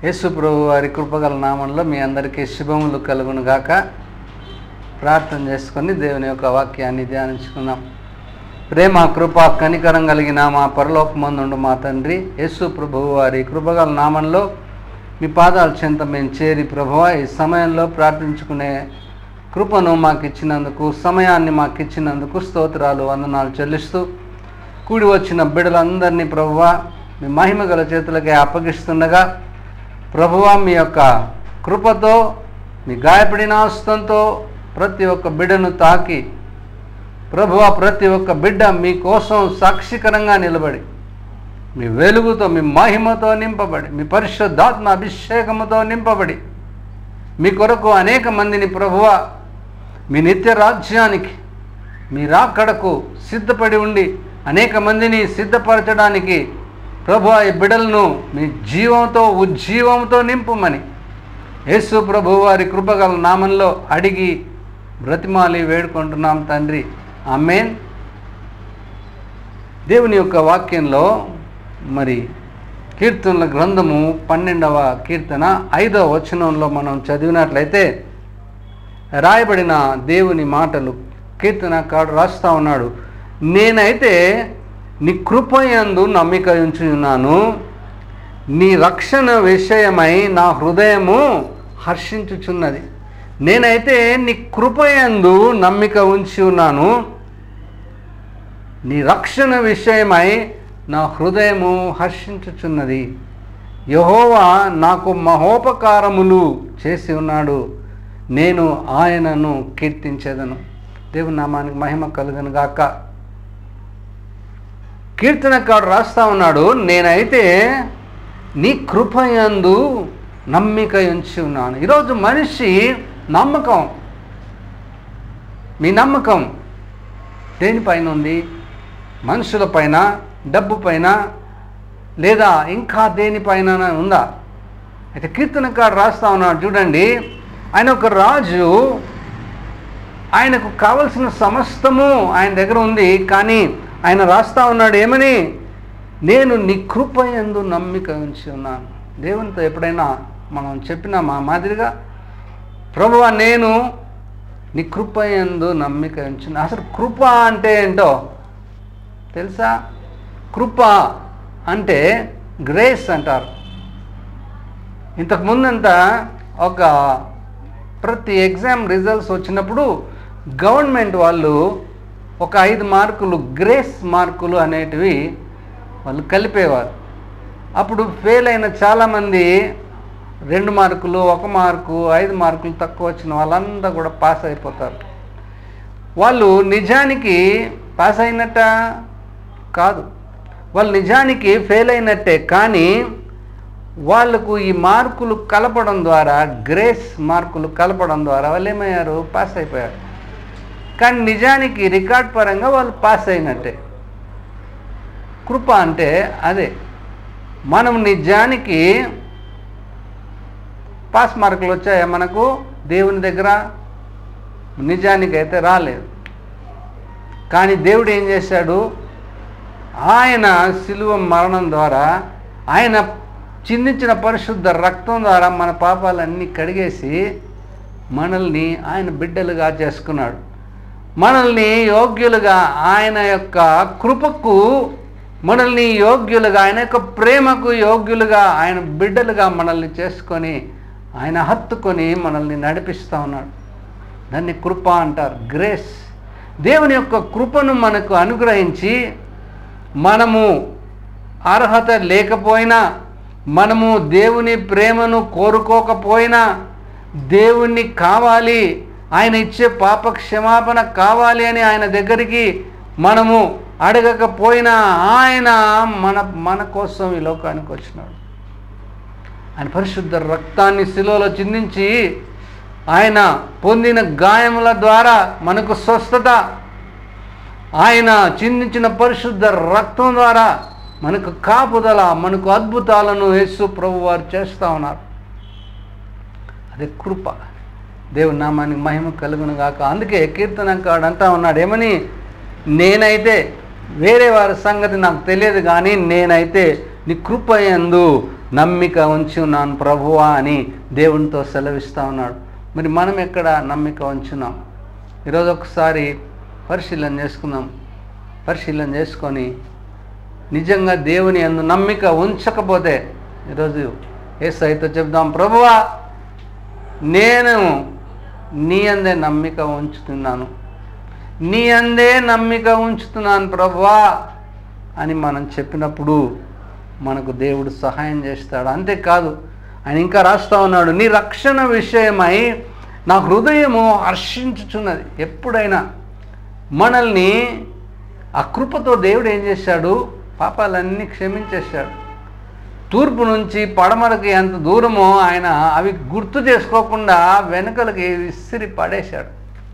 యేసు ప్రభు వారి కృపగల నామంలో మీ అందరికీ శుభములు కలుగును గాక ప్రార్థన చేసుకొని దేవుని యొక్క వాక్యాన్ని ధ్యానించుకుందాం ప్రేమ కృప కనికరం కలిగిన మా పరలోకమందుండు మా తండ్రి యేసు ప్రభువు వారి కృపగల నామంలో మీ పాదాల చెంత మేము చేరి ప్రభువ ఈ సమయంలో ప్రార్థించుకునే కృపను మాకు ఇచ్చినందుకు సమయాన్ని మాకు ఇచ్చినందుకు స్తోత్రాలు వందనాలు చెల్లిస్తూ కూడి వచ్చిన బిడ్డలందరినీ ప్రభువ మీ మహిమ గల చేతులకే అప్పగిస్తుండగా ప్రభువ మీ యొక్క కృపతో మీ గాయపడిన హస్తంతో ప్రతి ఒక్క బిడ్డను తాకి ప్రభువ ప్రతి ఒక్క బిడ్డ మీకోసం సాక్షికరంగా నిలబడి మీ వెలుగుతో మీ మహిమతో నింపబడి మీ పరిశుద్ధాత్మ అభిషేకముతో నింపబడి మీ కొరకు అనేక మందిని ప్రభువ మీ నిత్య రాజ్యానికి మీ రాకడకు సిద్ధపడి ఉండి అనేక మందిని సిద్ధపరచడానికి ప్రభు ఈ బిడలను మీ జీవంతో ఉజ్జీవంతో నింపుమని యేసు ప్రభు వారి కృపగల నామంలో అడిగి బ్రతిమాలి వేడుకుంటున్నాం తండ్రి ఆమెన్ దేవుని యొక్క వాక్యంలో మరి కీర్తనల గ్రంథము పన్నెండవ కీర్తన ఐదవ వచనంలో మనం చదివినట్లయితే రాయబడిన దేవుని మాటలు కీర్తనకాడు రాస్తా ఉన్నాడు నేనైతే నీ కృపయందు నమ్మిక ఉంచున్నాను నీ రక్షణ విషయమై నా హృదయము హర్షించుచున్నది నేనైతే నీ కృపయందు నమ్మిక ఉంచి ఉన్నాను నీ రక్షణ విషయమై నా హృదయము హర్షించుచున్నది యహోవా నాకు మహోపకారములు చేసి ఉన్నాడు నేను ఆయనను కీర్తించేదను దేవుని నామానికి మహిమ కలుగను గాక కీర్తనకాడు రాస్తా ఉన్నాడు నేనైతే నీ కృపయందు నమ్మిక ఉంచి ఉన్నాను ఈరోజు మనిషి నమ్మకం మీ నమ్మకం దేనిపైన ఉంది మనుషుల పైన డబ్బు పైన లేదా ఇంకా దేనిపైన ఉందా అయితే కీర్తనకాడు రాస్తా ఉన్నాడు చూడండి ఆయన ఒక రాజు ఆయనకు కావలసిన సమస్తము ఆయన దగ్గర ఉంది కానీ ఆయన రాస్తా ఉన్నాడు ఏమని నేను నీ కృప ఎందు నమ్మిక ఉంచి ఉన్నాను దేవునితో ఎప్పుడైనా మనం చెప్పినా మా మాదిరిగా ప్రభువా నేను నీ కృప ఎందు నమ్మిక ఉంచిన అసలు కృప అంటే ఏంటో తెలుసా కృప అంటే గ్రేస్ అంటారు ఇంతకు ముందంతా ఒక ప్రతి ఎగ్జామ్ రిజల్ట్స్ వచ్చినప్పుడు గవర్నమెంట్ వాళ్ళు ఒక ఐదు మార్కులు గ్రేస్ మార్కులు అనేటివి వాళ్ళు కలిపేవారు అప్పుడు ఫెయిల్ అయిన చాలామంది రెండు మార్కులు ఒక మార్కు ఐదు మార్కులు తక్కువ వచ్చిన వాళ్ళంతా కూడా పాస్ అయిపోతారు వాళ్ళు నిజానికి పాస్ అయినట్ట కాదు వాళ్ళు నిజానికి ఫెయిల్ అయినట్టే కానీ వాళ్లకు ఈ మార్కులు కలపడం ద్వారా గ్రేస్ మార్కులు కలపడం ద్వారా వాళ్ళు ఏమయ్యారు పాస్ అయిపోయారు కానీ నిజానికి రికార్డ్ పరంగా వాళ్ళు పాస్ అయినట్టే కృప అంటే అదే మనం నిజానికి పాస్ మార్కులు వచ్చాయా మనకు దేవుని దగ్గర నిజానికి అయితే రాలేదు కానీ దేవుడు ఏం చేశాడు ఆయన శిలువ మరణం ద్వారా ఆయన చిందించిన పరిశుద్ధ రక్తం ద్వారా మన పాపాలన్నీ కడిగేసి మనల్ని ఆయన బిడ్డలుగా చేసుకున్నాడు మనల్ని యోగ్యులుగా ఆయన యొక్క కృపకు మనల్ని యోగ్యులుగా ఆయన యొక్క ప్రేమకు యోగ్యులుగా ఆయన బిడ్డలుగా మనల్ని చేసుకొని ఆయన హత్తుకొని మనల్ని నడిపిస్తూ ఉన్నాడు దాన్ని కృప అంటారు గ్రేస్ దేవుని యొక్క కృపను మనకు అనుగ్రహించి మనము అర్హత లేకపోయినా మనము దేవుని ప్రేమను కోరుకోకపోయినా దేవుణ్ణి కావాలి ఆయన ఇచ్చే పాప క్షమాపణ కావాలి అని ఆయన దగ్గరికి మనము అడగకపోయినా ఆయన మన మన కోసం ఈ లోకానికి వచ్చినాడు ఆయన పరిశుద్ధ రక్తాన్ని శిలువలో చిందించి ఆయన పొందిన గాయముల ద్వారా మనకు స్వస్థత ఆయన చిందించిన పరిశుద్ధ రక్తం ద్వారా మనకు కాపుదల మనకు అద్భుతాలను యేసు ప్రభు వారు చేస్తూ ఉన్నారు అదే కృప దేవుని నామానికి మహిమ కలుగును గాక అందుకే కీర్తనకాడు అంటా ఉన్నాడు ఏమని నేనైతే వేరే వారి సంగతి నాకు తెలియదు కానీ నేనైతే నీ కృప యందు నమ్మిక ఉంచి ఉన్నాను ప్రభువా అని దేవునితో సెలవిస్తా ఉన్నాడు మరి మనం ఎక్కడ నమ్మిక ఉంచున్నాం ఈరోజు ఒకసారి పరిశీలన చేసుకుందాం పరిశీలన చేసుకొని నిజంగా దేవుని అందు నమ్మిక ఉంచకపోతే ఈరోజు ఏసైతో చెప్దాం ప్రభువా నేను నీ అందే నమ్మిక ఉంచుతున్నాను నీ అందే నమ్మిక ఉంచుతున్నాను ప్రభువా అని మనం చెప్పినప్పుడు మనకు దేవుడు సహాయం చేస్తాడు అంతేకాదు ఆయన ఇంకా రాస్తా ఉన్నాడు నీ రక్షణ విషయమై నా హృదయము హర్షించుచున్నది ఎప్పుడైనా మనల్ని ఆ కృపతో దేవుడు ఏం చేశాడు పాపాలన్నీ క్షమించేశాడు తూర్పు నుంచి పడమరకి ఎంత దూరమో ఆయన అవి గుర్తు చేసుకోకుండా వెనకలకి విసిరి పడేశాడు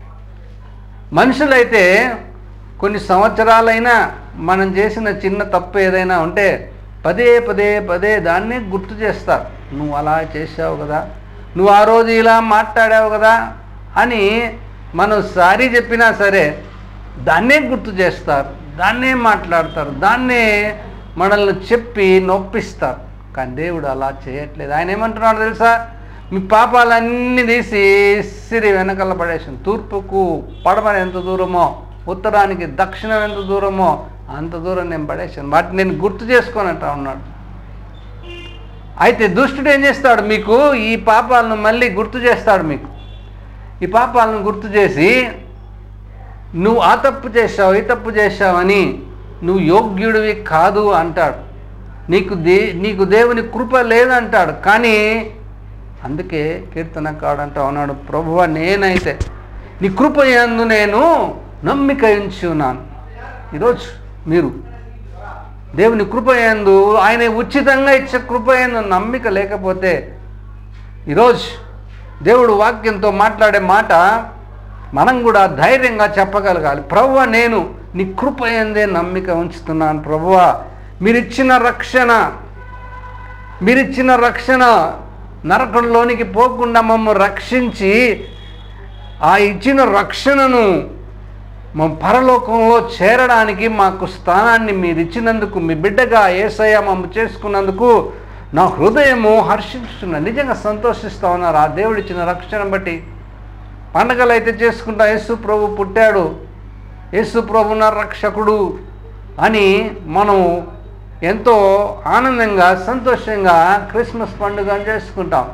మనుషులైతే కొన్ని సంవత్సరాలైనా మనం చేసిన చిన్న తప్పు ఏదైనా ఉంటే పదే పదే పదే దాన్నే గుర్తు చేస్తారు నువ్వు అలా చేసావు కదా నువ్వు ఆ రోజు ఇలా మాట్లాడావు కదా అని మనం సారీ చెప్పినా సరే దాన్నే గుర్తు చేస్తారు దాన్నే మాట్లాడతారు దాన్నే మనల్ని చెప్పి నొప్పిస్తారు కానీ దేవుడు అలా చేయట్లేదు ఆయన ఏమంటున్నాడు తెలుసా మీ పాపాలన్నీ తీసి సిరి వెనకల పడేసాను తూర్పుకు పడమర ఎంత దూరమో ఉత్తరానికి దక్షిణం ఎంత దూరమో అంత దూరం నేను పడేసాను వాటిని నేను గుర్తు చేసుకోనంటా ఉన్నాడు అయితే దుష్టుడు ఏం చేస్తాడు మీకు ఈ పాపాలను మళ్ళీ గుర్తు చేస్తాడు మీకు ఈ పాపాలను గుర్తు చేసి నువ్వు ఆ తప్పు చేశావు ఈ తప్పు చేశావని నువ్వు యోగ్యుడివి కాదు అంటాడు నీకు దే నీకు దేవుని కృప లేదంటాడు కానీ అందుకే కీర్తనకాడు అంటా ఉన్నాడు ప్రభువ నేనైతే నీ కృప యందు నేను నమ్మిక ఉంచి ఉన్నాను ఈరోజు మీరు దేవుని కృప యందు ఆయన ఉచితంగా ఇచ్చే కృప యందు నమ్మిక లేకపోతే ఈరోజు దేవుడు వాక్యంతో మాట్లాడే మాట మనం కూడా ధైర్యంగా చెప్పగలగాలి ప్రభువ నేను నీ కృప ఎందే నమ్మిక ఉంచుతున్నాను ప్రభువ మీరిచ్చిన రక్షణ మీరిచ్చిన రక్షణ నరకంలోనికి పోకుండా మమ్మల్ని రక్షించి ఆ ఇచ్చిన రక్షణను మా పరలోకంలో చేరడానికి మాకు స్థానాన్ని మీరు ఇచ్చినందుకు మీ బిడ్డగా ఏసయ్య మమ్మ చేసుకున్నందుకు నా హృదయము హర్షిస్తున్నా నిజంగా సంతోషిస్తా ఉన్నారు ఆ దేవుడు ఇచ్చిన రక్షణ బట్టి పండగలు అయితే చేసుకుంటా యేసు ప్రభు పుట్టాడు యేసు ప్రభు నా రక్షకుడు అని మనం ఎంతో ఆనందంగా సంతోషంగా క్రిస్మస్ పండుగ చేసుకుంటాం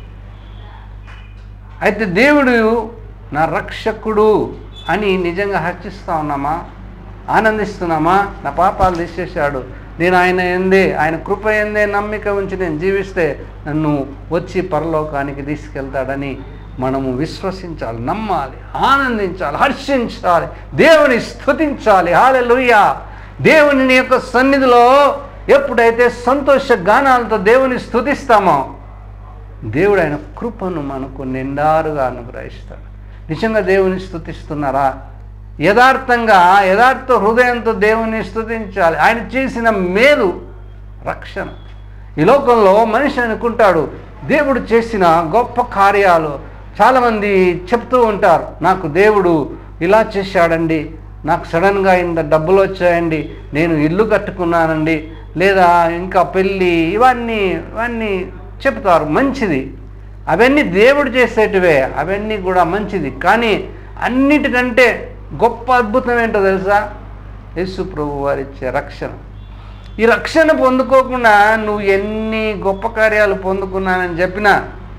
అయితే దేవుడు నా రక్షకుడు అని నిజంగా హర్షిస్తా ఉన్నామా ఆనందిస్తున్నామా నా పాపాలు తీసేశాడు నేను ఆయన ఎందే ఆయన కృప ఎందే నమ్మిక ఉంచి నేను జీవిస్తే నన్ను వచ్చి పరలోకానికి తీసుకెళ్తాడని మనము విశ్వసించాలి నమ్మాలి ఆనందించాలి హర్షించాలి దేవుని స్తుతించాలి హాలెలుయ్యా దేవుని యొక్క సన్నిధిలో ఎప్పుడైతే సంతోష గానాలతో దేవుని స్తుతిస్తామో దేవుడు ఆయన కృపను మనకు నిండారుగా అనుగ్రహిస్తాడు నిజంగా దేవుని స్తుతిస్తున్నారా యథార్థంగా యథార్థ హృదయంతో దేవుని స్తుతించాలి ఆయన చేసిన మేలు రక్షణ ఈ లోకంలో మనిషి అనుకుంటాడు దేవుడు చేసిన గొప్ప కార్యాలు చాలామంది చెప్తూ ఉంటారు నాకు దేవుడు ఇలా చేశాడండి నాకు సడన్గా ఇంత డబ్బులు వచ్చాయండి నేను ఇల్లు కట్టుకున్నానండి లేదా ఇంకా పెళ్ళి ఇవన్నీ ఇవన్నీ చెప్తారు మంచిది అవన్నీ దేవుడు చేసేటివే అవన్నీ కూడా మంచిది కానీ అన్నిటికంటే గొప్ప అద్భుతం ఏంటో తెలుసా యేసు ప్రభు వారు ఇచ్చే రక్షణ ఈ రక్షణ పొందుకోకుండా నువ్వు ఎన్ని గొప్ప కార్యాలు పొందుకున్నానని చెప్పినా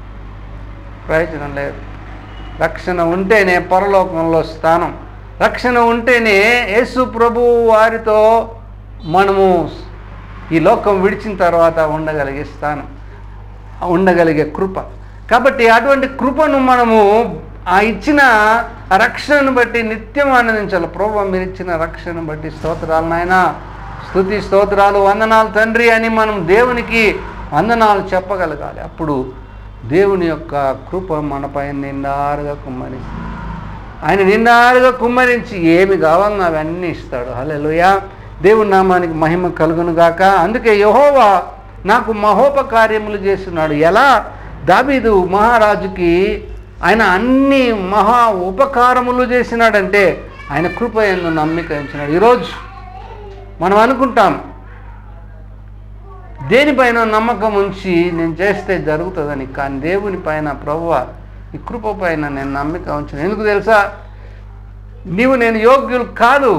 ప్రయోజనం లేదు రక్షణ ఉంటేనే పరలోకంలో స్థానం రక్షణ ఉంటేనే యేసు ప్రభు వారితో మనము ఈ లోకం విడిచిన తర్వాత ఉండగలిగే స్థానం ఉండగలిగే కృప కాబట్టి అటువంటి కృపను మనము ఆ ఇచ్చిన రక్షణను బట్టి నిత్యం ఆనందించాలి ప్రభు మీరు ఇచ్చిన రక్షణను బట్టి స్తోత్రాలు నాయన స్థుతి స్తోత్రాలు వందనాలు తండ్రి అని మనం దేవునికి వందనాలు చెప్పగలగాలి అప్పుడు దేవుని యొక్క కృప మనపై నిండారుగా కుమ్మరిస్తుంది ఆయన నిండారుగా కుమ్మరించి ఏమి కావాలన్నా అవన్నీ ఇస్తాడు హల్లెలూయా దేవుని నామానికి మహిమ కలుగును గాక అందుకే యహోవా నాకు మహోపకార్యములు చేస్తున్నాడు ఎలా దాబీదు మహారాజుకి ఆయన అన్ని మహా ఉపకారములు చేసినాడంటే ఆయన కృప ఎందు నమ్మిక ఉంచినాడు ఈరోజు మనం అనుకుంటాం దేనిపైన నమ్మకం ఉంచి నేను చేస్తే జరుగుతుందని కానీ దేవుని పైన ప్రభువ ఈ కృప పైన నేను నమ్మిక ఉంచాను ఎందుకు తెలుసా నీవు నేను యోగ్యులు కాదు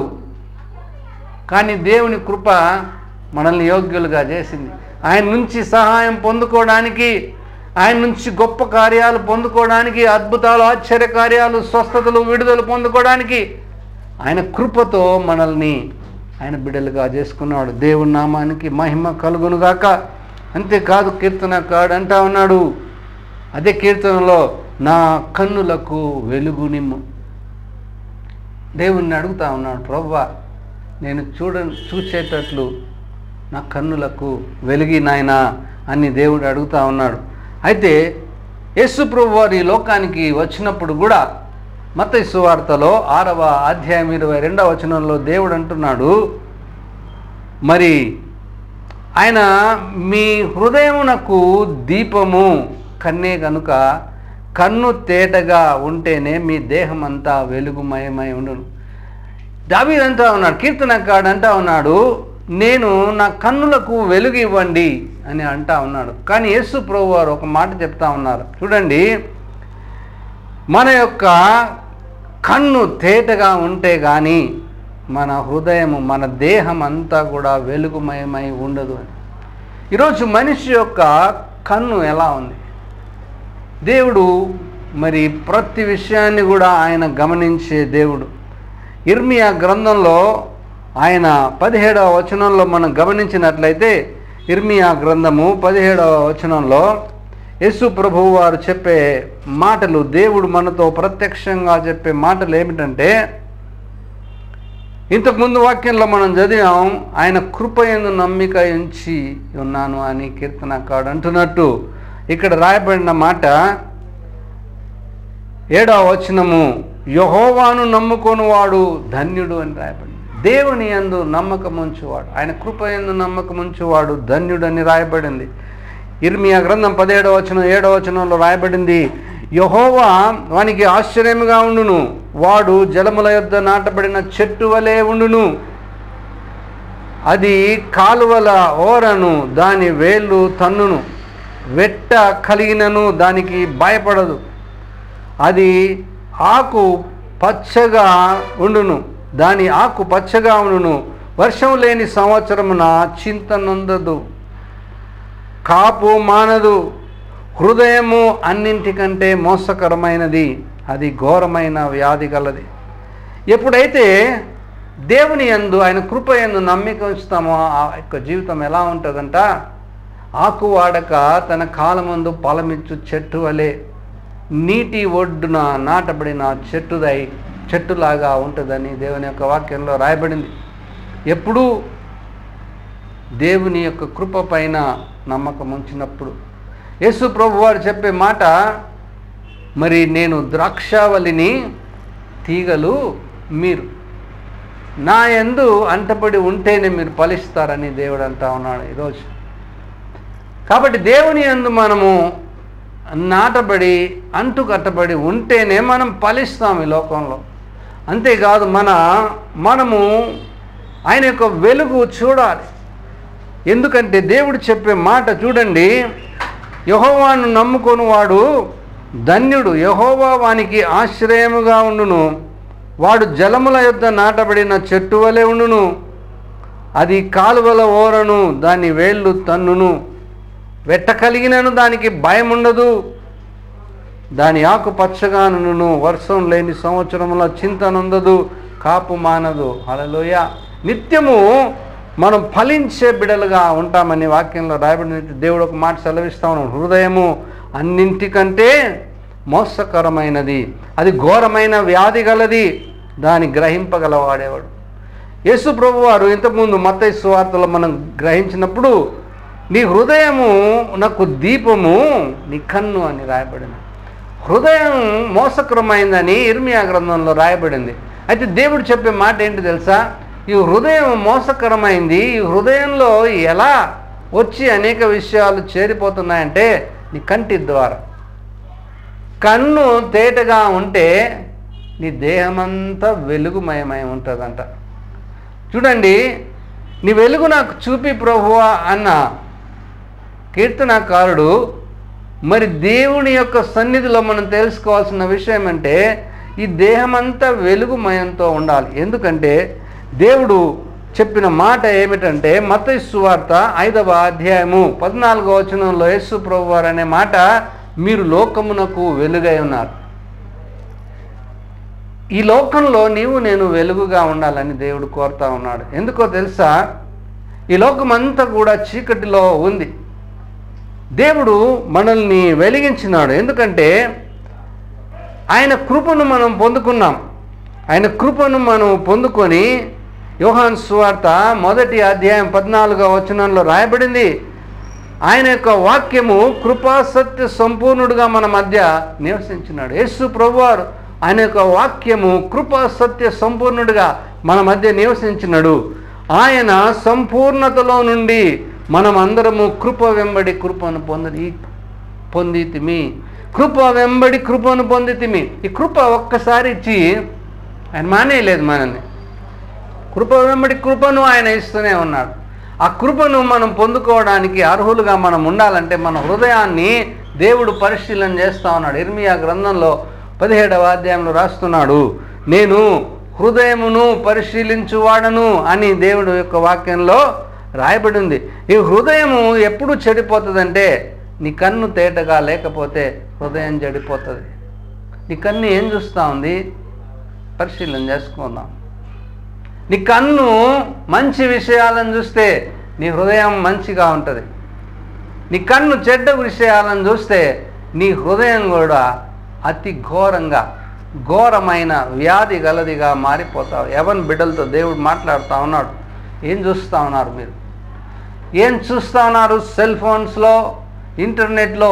కానీ దేవుని కృప మనల్ని యోగ్యులుగా చేసింది ఆయన నుంచి సహాయం పొందుకోవడానికి ఆయన నుంచి గొప్ప కార్యాలు పొందుకోవడానికి అద్భుతాలు ఆశ్చర్య కార్యాలు స్వస్థతలు విడుదల పొందుకోవడానికి ఆయన కృపతో మనల్ని ఆయన బిడ్డలుగా చేసుకున్నాడు దేవుని నామానికి మహిమ కలుగునుగాక అంతేకాదు కీర్తనకాడు అంటా ఉన్నాడు అదే కీర్తనలో నా కన్నులకు వెలుగు నిమ్ము దేవుణ్ణి అడుగుతా ఉన్నాడు ప్రవ్వా నేను చూడ చూచేటట్లు నా కన్నులకు వెలిగి నాయనా అని దేవుడు అడుగుతా ఉన్నాడు అయితే యేసు ప్రభు వారు ఈ లోకానికి వచ్చినప్పుడు కూడా మత వార్తలో ఆరవ అధ్యాయం ఇరవై రెండవ వచనంలో దేవుడు అంటున్నాడు మరి ఆయన మీ హృదయమునకు దీపము కన్నే గనుక కన్ను తేటగా ఉంటేనే మీ దేహం అంతా వెలుగుమయమై ఉండును దావీద్ అంటా ఉన్నాడు కీర్తనకాడు అంటా ఉన్నాడు నేను నా కన్నులకు వెలుగు ఇవ్వండి అని అంటా ఉన్నాడు కానీ యేసు ప్రభు వారు ఒక మాట చెప్తా ఉన్నారు చూడండి మన యొక్క కన్ను తేటగా ఉంటే కానీ మన హృదయము మన దేహం అంతా కూడా వెలుగుమయమై ఉండదు అని ఈరోజు మనిషి యొక్క కన్ను ఎలా ఉంది దేవుడు మరి ప్రతి విషయాన్ని కూడా ఆయన గమనించే దేవుడు ఇర్మియా గ్రంథంలో ఆయన పదిహేడవ వచనంలో మనం గమనించినట్లయితే ఇర్మియా గ్రంథము పదిహేడవ వచనంలో యేసు ప్రభువు వారు చెప్పే మాటలు దేవుడు మనతో ప్రత్యక్షంగా చెప్పే మాటలు ఏమిటంటే ఇంతకుముందు వాక్యంలో మనం చదివాం ఆయన కృపయందు నమ్మిక ఉంచి ఉన్నాను అని కీర్తనకాడు అంటున్నట్టు ఇక్కడ రాయబడిన మాట ఏడవ వచనము యహోవాను నమ్ముకొని వాడు ధన్యుడు అని రాయబడింది దేవుని యందు నమ్మకం ఉంచువాడు ఆయన కృప యందు నమ్మకం ఉంచువాడు ధన్యుడు అని రాయబడింది ఇర్మియా గ్రంథం పదిహేడవ వచనం ఏడవ వచనంలో రాయబడింది యహోవా వానికి ఆశ్చర్యముగా ఉండును వాడు జలముల యొద్ద నాటబడిన చెట్టు వలె ఉండును అది కాలువల ఓరను దాని వేళ్ళు తన్నును వెట్ట కలిగినను దానికి భయపడదు అది ఆకు పచ్చగా ఉండును దాని ఆకు పచ్చగా ఉండును వర్షం లేని సంవత్సరమున చింత నొందదు కాపు మానదు హృదయము అన్నింటికంటే మోసకరమైనది అది ఘోరమైన వ్యాధి గలది ఎప్పుడైతే దేవుని యందు ఆయన కృప యందు నమ్మిక ఉంచుతామో ఆ యొక్క జీవితం ఎలా ఉంటుందంట ఆకు వాడక తన కాలమందు ఫలమిచ్చు చెట్టు వలె నీటి ఒడ్డున నాటబడిన చెట్టుదై చెట్టులాగా ఉంటుందని దేవుని యొక్క వాక్యంలో రాయబడింది ఎప్పుడూ దేవుని యొక్క కృప పైన నమ్మకం ఉంచినప్పుడు యేసు ప్రభు వారు చెప్పే మాట మరి నేను ద్రాక్షావళిని తీగలు మీరు నా యందు అంటపడి ఉంటేనే మీరు ఫలిస్తారని దేవుడు అంటా ఉన్నాడు ఈరోజు కాబట్టి దేవుని యందు మనము నాటబడి అంటు కట్టబడి ఉంటేనే మనం ఫలిస్తాం ఈ లోకంలో అంతేకాదు మన మనము ఆయన యొక్క వెలుగు చూడాలి ఎందుకంటే దేవుడు చెప్పే మాట చూడండి యహోవాను నమ్ముకొని వాడు ధన్యుడు యహోవా వానికి ఆశ్రయముగా ఉండును వాడు జలముల యొద్ద నాటబడిన చెట్టు వలె ఉండును అది కాలువల ఓరను దాని వేళ్ళు తన్నును వెట్ట కలిగినను దానికి భయం ఉండదు దాని ఆకు పచ్చగానును వర్షం లేని సంవత్సరంలో చింత నుండదు కాపు మానదు హలలోయ నిత్యము మనం ఫలించే బిడలుగా ఉంటామని వాక్యంలో రాయబడిన దేవుడు ఒక మాట సెలవిస్తా ఉన్నాం హృదయము అన్నింటికంటే మోసకరమైనది అది ఘోరమైన వ్యాధి గలది దాన్ని గ్రహింపగలవాడేవాడు యేసు ప్రభు వారు ఇంతకుముందు మత్తయి సువార్తలో మనం గ్రహించినప్పుడు నీ హృదయము నాకు దీపము నీ కన్ను అని రాయబడింది హృదయం మోసకరమైందని ఇర్మియా గ్రంథంలో రాయబడింది అయితే దేవుడు చెప్పే మాట ఏంటి తెలుసా ఈ హృదయం మోసకరమైంది ఈ హృదయంలో ఎలా వచ్చి అనేక విషయాలు చేరిపోతున్నాయంటే నీ కంటి ద్వారా కన్ను తేటగా ఉంటే నీ దేహమంతా వెలుగుమయమై ఉంటుందంట చూడండి నీ వెలుగు నాకు చూపి ప్రభువా అన్న కీర్తనాకారుడు మరి దేవుని యొక్క సన్నిధిలో మనం తెలుసుకోవాల్సిన విషయం అంటే ఈ దేహమంతా వెలుగుమయంతో ఉండాలి ఎందుకంటే దేవుడు చెప్పిన మాట ఏమిటంటే మత్తయి సువార్త ఐదవ అధ్యాయము పద్నాలుగో వచనంలో యేసు ప్రభు వారు అనే మాట మీరు లోకమునకు వెలుగై ఉన్నారు ఈ లోకంలో నీవు నేను వెలుగుగా ఉండాలని దేవుడు కోరుతా ఉన్నాడు ఎందుకో తెలుసా ఈ లోకం అంతా కూడా చీకటిలో ఉంది దేవుడు మనల్ని వెలిగించినాడు ఎందుకంటే ఆయన కృపను మనం పొందుకున్నాం ఆయన కృపను మనం పొందుకొని యోహాన్ సువార్త మొదటి అధ్యాయం పద్నాలుగో వచనంలో రాయబడింది ఆయన యొక్క వాక్యము కృపా సత్య సంపూర్ణుడుగా మన మధ్య నివసించినాడు యేసు ప్రభువారు ఆయన యొక్క వాక్యము కృపా సత్య సంపూర్ణుడుగా మన మధ్య నివసించినాడు ఆయన సంపూర్ణతలో నుండి మనం అందరము కృప వెంబడి కృపను పొంది పొందితిమి కృప వెంబడి కృపను పొందితిమి ఈ కృప ఒక్కసారి ఇచ్చి ఆయన మానేయలేదు మనల్ని కృప వెంబడి కృపను ఆయన ఇస్తూనే ఉన్నాడు ఆ కృపను మనం పొందుకోవడానికి అర్హులుగా మనం ఉండాలంటే మన హృదయాన్ని దేవుడు పరిశీలన చేస్తా ఉన్నాడు ఇర్మియా గ్రంథంలో పదిహేడవ అధ్యాయంలో రాస్తున్నాడు నేను హృదయమును పరిశీలించువాడను అని దేవుడు యొక్క వాక్యంలో రాయబడింది ఈ హృదయము ఎప్పుడు చెడిపోతుందంటే నీ కన్ను తేటగా లేకపోతే హృదయం చెడిపోతుంది నీ కన్ను ఏం చూస్తూ ఉంది పరిశీలన చేసుకుందాం నీ కన్ను మంచి విషయాలను చూస్తే నీ హృదయం మంచిగా ఉంటుంది నీ కన్ను చెడ్డ విషయాలను చూస్తే నీ హృదయం కూడా అతి ఘోరంగా ఘోరమైన వ్యాధి గలదిగా మారిపోతావు ఎవరి బిడ్డలతో దేవుడు మాట్లాడుతూ ఉన్నాడు ఏం చూస్తూ ఉన్నారు మీరు ఏం చూస్తూ ఉన్నారు సెల్ ఫోన్స్లో ఇంటర్నెట్లో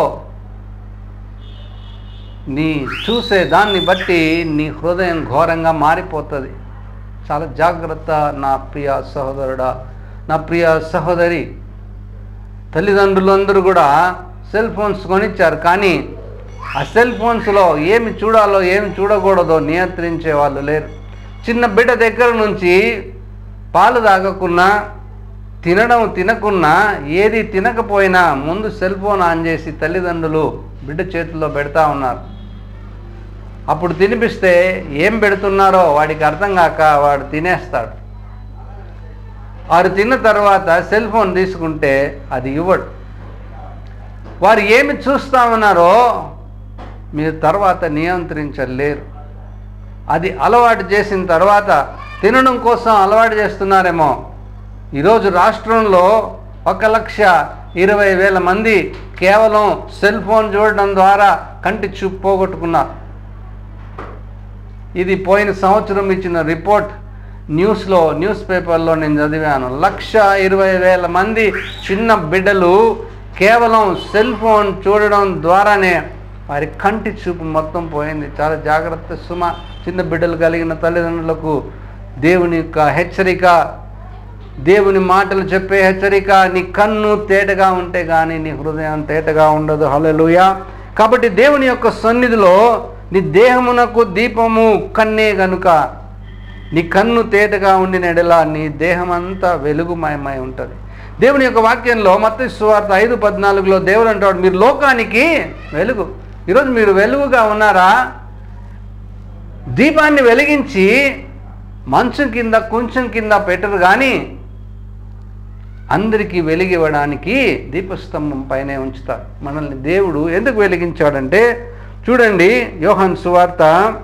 నీ చూసే దాన్ని బట్టి నీ హృదయం ఘోరంగా మారిపోతుంది చాలా జాగ్రత్త నా ప్రియ సహోదరుడా నా ప్రియ సహోదరి తల్లిదండ్రులందరూ కూడా సెల్ ఫోన్స్ కొనిచ్చారు కానీ ఆ సెల్ ఫోన్స్లో ఏమి చూడాలో ఏమి చూడకూడదో నియంత్రించే వాళ్ళు లేరు చిన్న బిడ్డ దగ్గర నుంచి పాలు తాగకున్నా తినడం తినకున్నా ఏది తినకపోయినా ముందు సెల్ ఫోన్ ఆన్ చేసి తల్లిదండ్రులు బిడ్డ చేతుల్లో పెడతా ఉన్నారు అప్పుడు తినిపిస్తే ఏం పెడుతున్నారో వాడికి అర్థం కాక వాడు తినేస్తాడు వారు తిన్న తర్వాత సెల్ ఫోన్ తీసుకుంటే అది ఇవ్వడు వారు ఏమి చూస్తా ఉన్నారో మీరు తర్వాత నియంత్రించలేరు అది అలవాటు చేసిన తర్వాత తినడం కోసం అలవాటు చేస్తున్నారేమో ఈరోజు రాష్ట్రంలో ఒక లక్ష ఇరవై వేల మంది కేవలం సెల్ ఫోన్ చూడడం ద్వారా కంటి చూపు పోగొట్టుకున్నారు ఇది పోయిన సంవత్సరం ఇచ్చిన రిపోర్ట్ న్యూస్లో న్యూస్ పేపర్లో నేను చదివాను లక్ష ఇరవై వేల మంది చిన్న బిడ్డలు కేవలం సెల్ ఫోన్ చూడడం ద్వారానే వారి కంటి చూపు మొత్తం పోయింది చాలా జాగ్రత్త సుమ చిన్న బిడ్డలు కలిగిన తల్లిదండ్రులకు దేవుని యొక్క హెచ్చరిక దేవుని మాటలు చెప్పే హెచ్చరిక నీ కన్ను తేటగా ఉంటే కానీ నీ హృదయం తేటగా ఉండదు హల్లెలూయా కాబట్టి దేవుని యొక్క సన్నిధిలో నీ దేహమునకు దీపము కన్నే గనుక నీ కన్ను తేటగా ఉండిన ఎడల నీ దేహం అంతా వెలుగుమయమై ఉంటుంది దేవుని యొక్క వాక్యంలో మత్త సువార్త ఐదు పద్నాలుగులో దేవుడు అంటాడు మీరు లోకానికి వెలుగు ఈరోజు మీరు వెలుగుగా ఉన్నారా దీపాన్ని వెలిగించి మంచం కింద కొంచెం కింద పెట్టరు కానీ అందరికీ వెలిగివ్వడానికి దీపస్తంభం పైనే ఉంచుతారు మనల్ని దేవుడు ఎందుకు వెలిగించాడంటే చూడండి యోహన్ సువార్త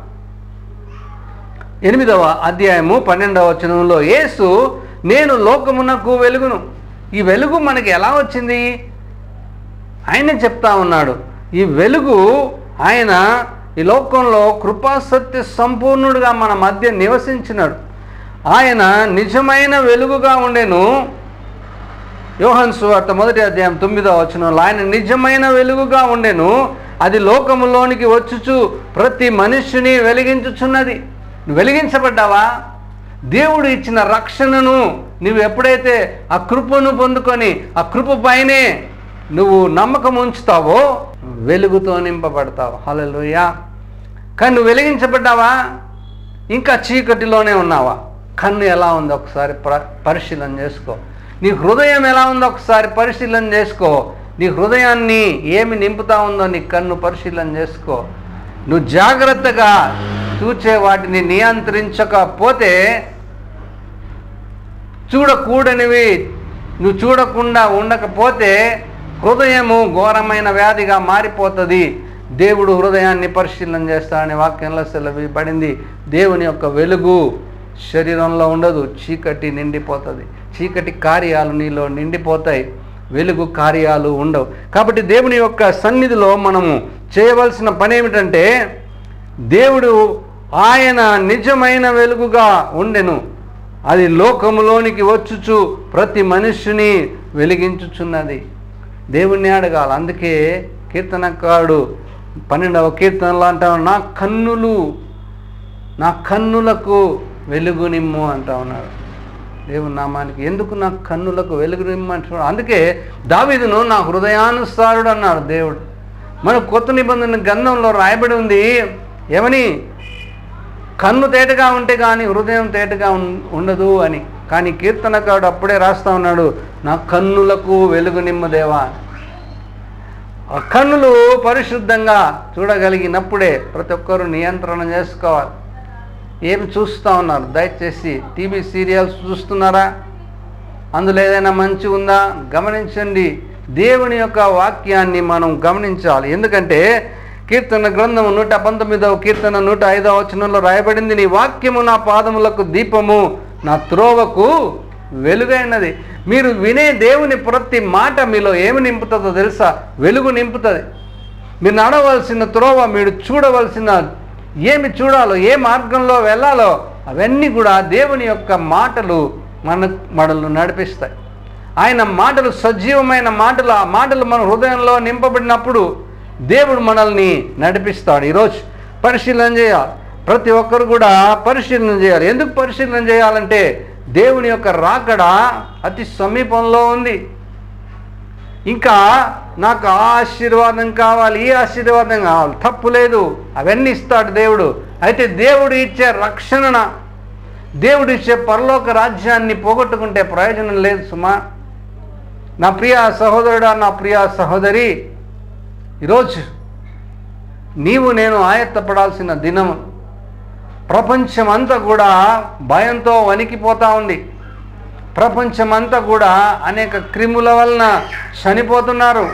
ఎనిమిదవ అధ్యాయము పన్నెండవ వచనంలో యేసు నేను లోకమునకు వెలుగును ఈ వెలుగు మనకి ఎలా వచ్చింది ఆయనే చెప్తా ఉన్నాడు ఈ వెలుగు ఆయన ఈ లోకంలో కృపాసత్య సంపూర్ణుడుగా మన మధ్య నివసించినాడు ఆయన నిజమైన వెలుగుగా ఉండెను యోహన్ సువార్త మొదటి అధ్యాయం తొమ్మిదో వచనంలో ఆయన నిజమైన వెలుగుగా ఉండెను అది లోకములోనికి వచ్చుచు ప్రతి మనుష్యుని వెలిగించుచున్నది నువ్వు వెలిగించబడ్డావా దేవుడు ఇచ్చిన రక్షణను నువ్వు ఎప్పుడైతే ఆ కృపను పొందుకొని ఆ కృప పైనే నువ్వు నమ్మకం ఉంచుతావో వెలుగుతో నింపబడతావు హల్లెలూయా కానీ నువ్వు వెలిగించబడ్డావా ఇంకా చీకటిలోనే ఉన్నావా కన్ను ఎలా ఉందో ఒకసారి ప్ర పరిశీలన చేసుకో నీ హృదయం ఎలా ఉందో ఒకసారి పరిశీలన చేసుకో నీ హృదయాన్ని ఏమి నింపుతా ఉందో నీ కన్ను పరిశీలన చేసుకో నువ్వు జాగ్రత్తగా చూచే వాటిని నియంత్రించకపోతే చూడకూడనివి నువ్వు చూడకుండా ఉండకపోతే హృదయము ఘోరమైన వ్యాధిగా మారిపోతుంది దేవుడు హృదయాన్ని పరిశీలన చేస్తాడని వాక్యంలో సెలవిబడింది దేవుని యొక్క వెలుగు శరీరంలో ఉండదు చీకటి నిండిపోతుంది చీకటి కార్యాలు నీలో నిండిపోతాయి వెలుగు కార్యాలు ఉండవు కాబట్టి దేవుని యొక్క సన్నిధిలో మనము చేయవలసిన పని ఏమిటంటే దేవుడు ఆయన నిజమైన వెలుగుగా ఉండెను అది లోకములోనికి వచ్చుచు ప్రతి మనుష్యుని వెలిగించుచున్నది దేవుణ్ణి అడగాలి అందుకే కీర్తనకారుడు పన్నెండవ కీర్తనలో అంటాడు నా కన్నులు నా కన్నులకు వెలుగు నిమ్ము అంటా ఉన్నాడు దేవుని నామానికి ఎందుకు నా కన్నులకు వెలుగు నిమ్ము అంటున్నాడు అందుకే దావీదును నా హృదయానుసారుడు అన్నాడు దేవుడు మన కొత్త నిబంధన గంధంలో రాయబడి ఉంది ఏమని కన్ను తేటగా ఉంటే కానీ హృదయం తేటగా ఉం- ఉండదు అని కానీ కీర్తనకారుడు అప్పుడే రాస్తా ఉన్నాడు నా కన్నులకు వెలుగు నిమ్ము దేవా ఆ కన్నులు పరిశుద్ధంగా చూడగలిగినప్పుడే ప్రతి ఒక్కరూ నియంత్రణ చేసుకోవాలి ఏమి చూస్తూ ఉన్నారు దయచేసి టీవీ సీరియల్స్ చూస్తున్నారా అందులో ఏదైనా మంచి ఉందా గమనించండి దేవుని యొక్క వాక్యాన్ని మనం గమనించాలి ఎందుకంటే కీర్తన గ్రంథము నూట పంతొమ్మిదవ కీర్తన నూట ఐదవ వచనంలో రాయబడింది నీ వాక్యము నా పాదములకు దీపము నా త్రోవకు వెలుగైనది మీరు వినే దేవుని ప్రతి మాట మీలో ఏమి నింపుతుందో తెలుసా వెలుగు నింపుతుంది మీరు నడవలసిన త్రోవ మీరు చూడవలసిన ఏమి చూడాలో ఏ మార్గంలో వెళ్ళాలో అవన్నీ కూడా దేవుని యొక్క మాటలు మన మనల్ని నడిపిస్తాయి ఆయన మాటలు సజీవమైన మాటలు ఆ మాటలు మన హృదయంలో నింపబడినప్పుడు దేవుడు మనల్ని నడిపిస్తాడు ఈరోజు పరిశీలన చేయాలి ప్రతి ఒక్కరు కూడా పరిశీలన చేయాలి ఎందుకు పరిశీలన చేయాలంటే దేవుని యొక్క రాకడ అతి సమీపంలో ఉంది ఇంకా నాకు ఆ ఆశీర్వాదం కావాలి ఈ ఆశీర్వాదం కావాలి తప్పు లేదు అవన్నీ ఇస్తాడు దేవుడు అయితే దేవుడు ఇచ్చే రక్షణ దేవుడు ఇచ్చే పరలోక రాజ్యాన్ని పోగొట్టుకుంటే ప్రయోజనం లేదు సుమా నా ప్రియ సహోదరుడా నా ప్రియ సహోదరి ఈరోజు నీవు నేను ఆయత్తపడాల్సిన దినం ప్రపంచమంతా కూడా భయంతో వణికిపోతా ఉంది ప్రపంచమంతా కూడా అనేక క్రిముల వలన చనిపోతున్నారు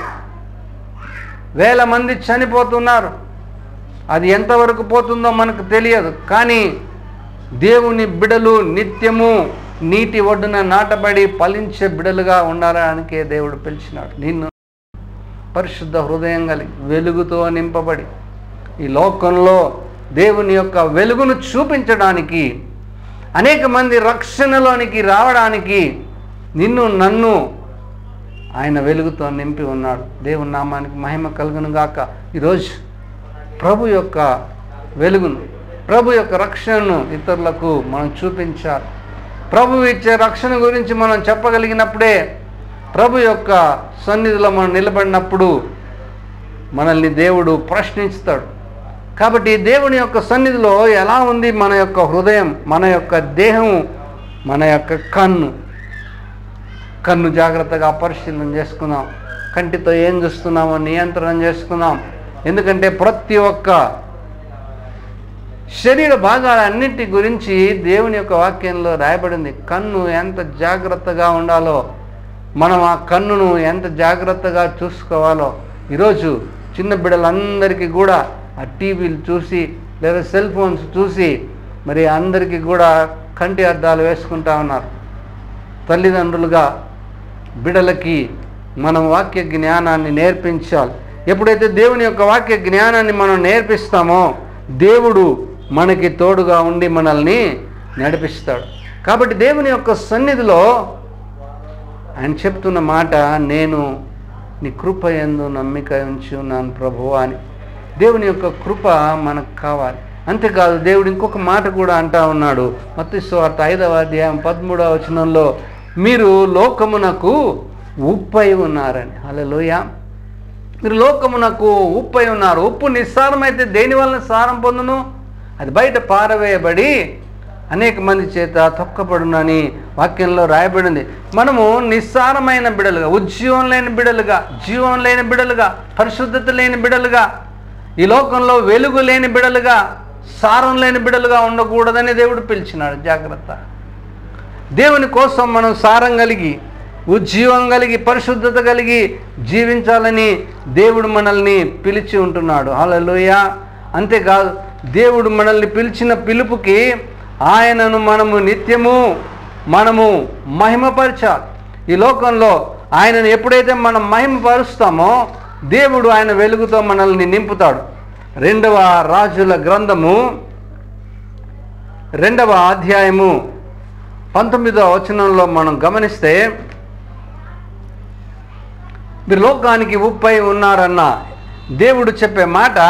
వేల మంది చనిపోతున్నారు అది ఎంతవరకు పోతుందో మనకు తెలియదు కానీ దేవుని బిడలు నిత్యము నీటి ఒడ్డున నాటబడి ఫలించే బిడలుగా ఉండాలనికే దేవుడు పిలిచినాడు నిన్ను పరిశుద్ధ హృదయం కలిగి వెలుగుతో నింపబడి ఈ లోకంలో దేవుని యొక్క వెలుగును చూపించడానికి అనేక మంది రక్షణలోనికి రావడానికి నిన్ను నన్ను ఆయన వెలుగుతో నింపి ఉన్నాడు దేవుని నామానికి మహిమ కలుగును గాక ఈరోజు ప్రభు యొక్క వెలుగును ప్రభు యొక్క రక్షణను ఇతరులకు మనం చూపించాలి ప్రభు ఇచ్చే రక్షణ గురించి మనం చెప్పగలిగినప్పుడే ప్రభు యొక్క సన్నిధిలో మనం నిలబడినప్పుడు మనల్ని దేవుడు ప్రశ్నిస్తాడు కాబట్టి దేవుని యొక్క సన్నిధిలో ఎలా ఉంది మన యొక్క హృదయం మన యొక్క దేహం మన యొక్క కన్ను కన్ను జాగ్రత్తగా పరిశీలన చేసుకుందాం కంటితో ఏం చూస్తున్నామో నియంత్రణ చేసుకుందాం ఎందుకంటే ప్రతి ఒక్క శరీర భాగాలన్నింటి గురించి దేవుని యొక్క వాక్యంలో రాయబడింది కన్ను ఎంత జాగ్రత్తగా ఉండాలో మనం ఆ కన్నును ఎంత జాగ్రత్తగా చూసుకోవాలో ఈరోజు చిన్న బిడ్డలందరికీ కూడా ఆ టీవీలు చూసి లేదా సెల్ ఫోన్స్ చూసి మరి అందరికీ కూడా కంటి అద్దాలు వేసుకుంటా ఉన్నారు తల్లిదండ్రులుగా బిడలకి మనం వాక్య జ్ఞానాన్ని నేర్పించాలి ఎప్పుడైతే దేవుని యొక్క వాక్య జ్ఞానాన్ని మనం నేర్పిస్తామో దేవుడు మనకి తోడుగా ఉండి మనల్ని నడిపిస్తాడు కాబట్టి దేవుని యొక్క సన్నిధిలో ఆయన చెప్తున్న మాట నేను నీ కృప ఎందు నమ్మిక ఉంచి ఉన్నాను ప్రభు అని దేవుని యొక్క కృప మనకు కావాలి అంతేకాదు దేవుడు ఇంకొక మాట కూడా అంటా ఉన్నాడు మత్తి స్వార్థ ఐదవ అధ్యాయం పదమూడవ వచనంలో మీరు లోకమునకు ఉప్పై ఉన్నారని హలోయ మీరు లోకమునకు ఉప్పై ఉన్నారు ఉప్పు నిస్సారమైతే దేని వలన సారం పొందును అది బయట పారవేయబడి అనేక మంది చేత తొక్కపడునని వాక్యంలో రాయబడింది మనము నిస్సారమైన బిడలుగా ఉజ్జీవం లేని బిడలుగా జీవం లేని బిడలుగా పరిశుద్ధత లేని బిడలుగా ఈ లోకంలో వెలుగు లేని బిడలుగా సారం లేని బిడలుగా ఉండకూడదని దేవుడు పిలిచినాడు జాగ్రత్త దేవుని కోసం మనం సారం కలిగి ఉజ్జీవం కలిగి పరిశుద్ధత కలిగి జీవించాలని దేవుడు మనల్ని పిలిచి ఉంటున్నాడు హల్లెలూయ అంతేకాదు దేవుడు మనల్ని పిలిచిన పిలుపుకి ఆయనను మనము నిత్యము మనము మహిమపరచాలి ఈ లోకంలో ఆయనను ఎప్పుడైతే మనం మహిమపరుస్తామో దేవుడు ఆయన వెలుగుతో మనల్ని నింపుతాడు రెండవ రాజుల గ్రంథము రెండవ అధ్యాయము పంతొమ్మిదవ వచనంలో మనం గమనిస్తే మీరు లోకానికి ఉప్పై ఉన్నారన్న దేవుడు చెప్పే మాట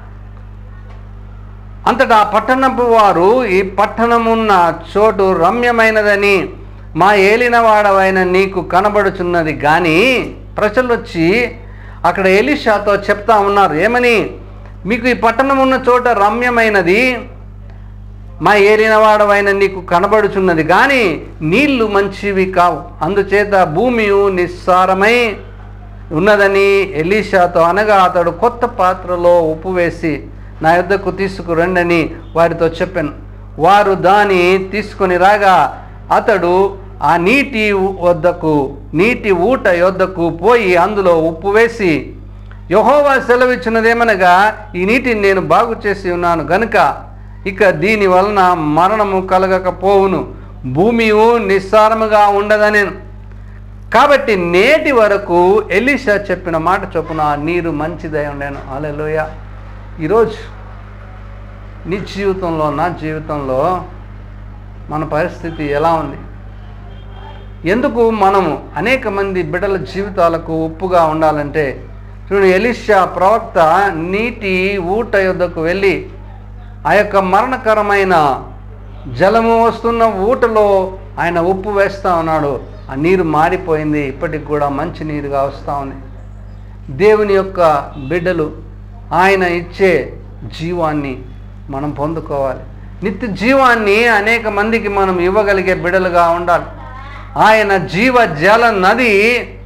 అంతటా పట్టణపు వారు ఈ పట్టణమున్న చోటు రమ్యమైనదని మా ఏలినవాడవైన నీకు కనబడుచున్నది కానీ ప్రజలు వచ్చి అక్కడ ఎలిషాతో చెప్తా ఉన్నారు ఏమని మీకు ఈ పట్టణం ఉన్న చోట రమ్యమైనది మా ఏలినవాడవైన నీకు కనబడుచున్నది కానీ నీళ్లు మంచివి కావు అందుచేత భూమి నిస్సారమై ఉన్నదని ఎలీషాతో అనగా అతడు కొత్త పాత్రలో ఉప్పు వేసి నా యొద్దకు తీసుకురండని వారితో చెప్పాను వారు దాని తీసుకొని రాగా అతడు ఆ నీటి వద్దకు నీటి ఊట యొద్దకు పోయి అందులో ఉప్పు వేసి యహోవా సెలవిచ్చినదేమనగా ఈ నీటిని నేను బాగు చేసి ఉన్నాను గనుక ఇక దీని వలన మరణము కలగకపోవును భూమి నిస్సారముగా ఉండదనేను కాబట్టి నేటి వరకు ఎలీషా చెప్పిన మాట చొప్పున ఆ నీరు మంచిదై ఉండేను అలెలోయ ఈరోజు నీ జీవితంలో నా జీవితంలో మన పరిస్థితి ఎలా ఉంది ఎందుకు మనము అనేక మంది బిడ్డల జీవితాలకు ఉప్పుగా ఉండాలంటే చూడు ఎలిషా ప్రవక్త నీటి ఊట యొద్దకు వెళ్ళి ఆ యొక్క మరణకరమైన జలము వస్తున్న ఊటలో ఆయన ఉప్పు వేస్తూ ఉన్నాడు ఆ నీరు మారిపోయింది ఇప్పటికి కూడా మంచి నీరుగా వస్తూ ఉంది దేవుని యొక్క బిడ్డలు ఆయన ఇచ్చే జీవాన్ని మనం పొందుకోవాలి నిత్య జీవాన్ని అనేక మందికి మనం ఇవ్వగలిగే బిడ్డలుగా ఉండాలి ఆయన జీవ జల నది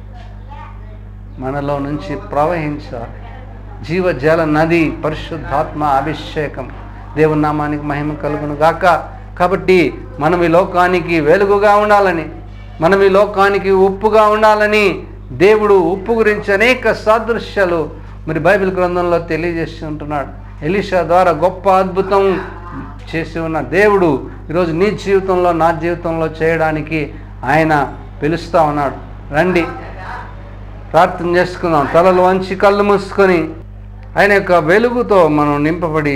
మనలో నుంచి ప్రవహించాలి జీవ జల నది పరిశుద్ధాత్మ అభిషేకం దేవుని నామానికి మహిమ కలుగును గాక కాబట్టి మనం ఈ లోకానికి వెలుగుగా ఉండాలని మనం ఈ లోకానికి ఉప్పుగా ఉండాలని దేవుడు ఉప్పు గురించి అనేక సాదృశ్యాలు మరి బైబిల్ గ్రంథంలో తెలియజేసి ఉంటున్నాడు ఎలిషా ద్వారా గొప్ప అద్భుతం చేసి ఉన్న దేవుడు ఈరోజు నీ జీవితంలో నా జీవితంలో చేయడానికి ఆయన పిలుస్తూ ఉన్నాడు రండి ప్రార్థన చేసుకుందాం తలలు వంచి కళ్ళు మూసుకొని ఆయన యొక్క వెలుగుతో మనం నింపబడి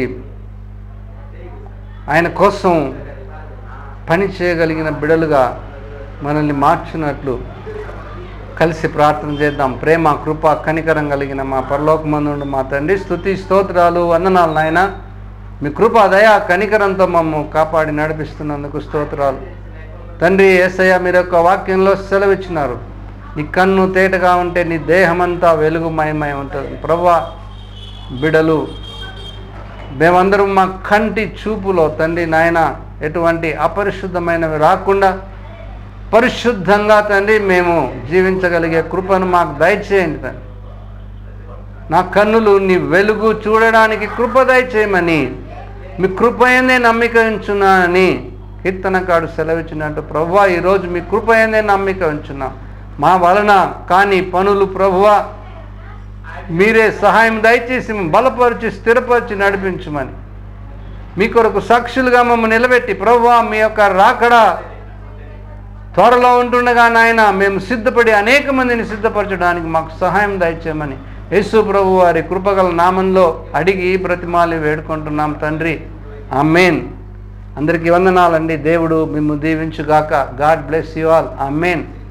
ఆయన కోసం పని చేయగలిగిన బిడలుగా మనల్ని మార్చినట్లు కలిసి ప్రార్థన చేద్దాం ప్రేమ కృప కనికరం కలిగిన మా పరలోకమందుండు మా తండ్రి స్థుతి స్తోత్రాలు వందనాలు నాయన మీ కృప దయా కనికరంతో మమ్ము కాపాడి నడిపిస్తున్నందుకు స్తోత్రాలు తండ్రి ఏసయ్య మీరు యొక్క వాక్యంలో సెలవిచ్చినారు నీ కన్ను తేటగా ఉంటే నీ దేహమంతా వెలుగుమయమై ఉంటుంది ప్రభా బిడలు మేమందరం మా కంటి చూపులో తండ్రి నాయన ఎటువంటి అపరిశుద్ధమైనవి రాకుండా పరిశుద్ధంగా తండ్రి మేము జీవించగలిగే కృపను మాకు దయచేయండి తండ్రి నా కన్నులు నీ వెలుగు చూడడానికి కృప దయచేయమని మీ కృపయందే నమ్మిక ఉంచున్నానని కీర్తనకాడు సెలవిచ్చినట్టు ప్రభువా ఈరోజు మీ కృపయందే నమ్మిక ఉంచున్నా మా వలన కానీ పనులు ప్రభువా మీరే సహాయం దయచేసి బలపరిచి స్థిరపరిచి నడిపించమని మీ కొరకు సాక్షులుగా మమ్మల్ని నిలబెట్టి ప్రభువా మీ యొక్క రాకడ త్వరలో ఉంటుండగా నాయన మేము సిద్ధపడి అనేక మందిని సిద్ధపరచడానికి మాకు సహాయం దయచేయమని యేసు ప్రభు వారి కృపగల నామంలో అడిగి బ్రతిమాలి వేడుకుంటున్నాం తండ్రి ఆమెన్ అందరికీ వందనాలండి దేవుడు మిమ్ము దీవించుగాక God bless you all amen